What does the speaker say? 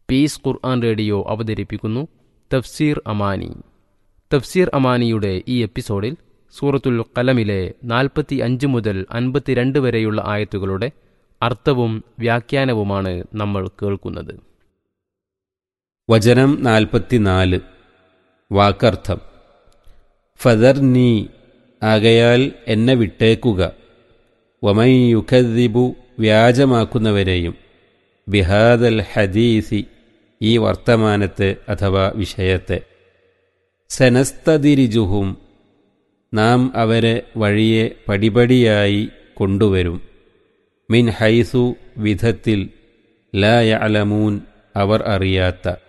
piece ഖുർആൻ radio അവതരിപ്പിക്കുന്നു തഫ്സീർ അമാനി തഫ്സീർ അമാനിയുടെ ഈ എപ്പിസോഡിൽ സൂറത്തുൽ കലമിലെ നാൽപ്പത്തി അഞ്ച് മുതൽ അൻപത്തിരണ്ട് വരെയുള്ള ആയത്തുകളുടെ അർത്ഥവും വ്യാഖ്യാനവുമാണ് നമ്മൾ കേൾക്കുന്നത് വചനം നാൽപ്പത്തിനാല് വാക്കർത്ഥം ഫദർ നീ ആകയാൽ എന്നെ വിട്ടേക്കുക വമൈ യുഖദിബു വ്യാജമാക്കുന്നവരെയും ബിഹാദൽ ഹദീസി ഈ വർത്തമാനത്തെ അഥവാ വിഷയത്തെ സനസ്തതിരിജുഹും നാം അവരെ വഴിയെ പടിപടിയായി കൊണ്ടുവരും മിൻ ഹൈസു വിധത്തിൽ ലാ യഅലമൂൻ അവർ അറിയാത്ത